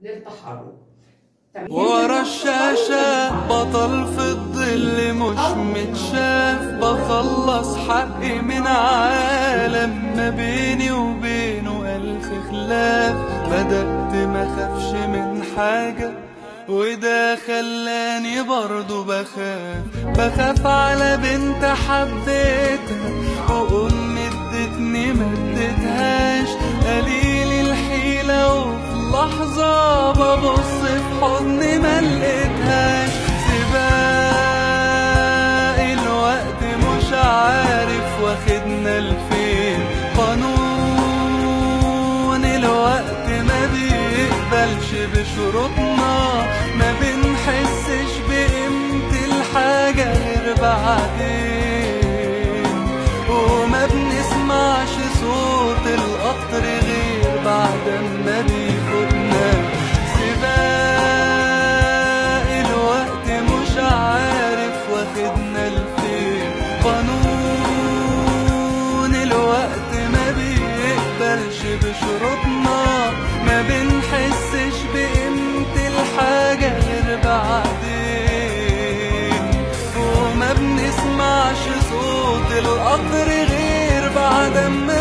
للتحرك تمام؟ ورا الشاشة بطل في الظل مش متشاف بخلص حقي من عالم ما بيني وبينه ألف خلاف بدأت ما خافش من حاجة وده خلاني برضو بخاف بخاف على بنت حبيتها وأمي ادتني ما ادتهاش قليل الحيلة وفي لحظة ببص في حضني ما لقيتهاش سباق الوقت مش عارف واخدنا لفين قانون الوقت ما بيقبلش بشروطنا ما بنحسش بقيمة الحاجة غير بعدين وما بنسمعش صوت القطر غير بعد ما بيفوتنا سباق الوقت مش عارف واخدنا لفين قانون الوقت ما بيقبلش بشروطنا ما بنحسش بقيمة الحاجة غير بعدين وما بنسمعش صوت القطر غير بعد ما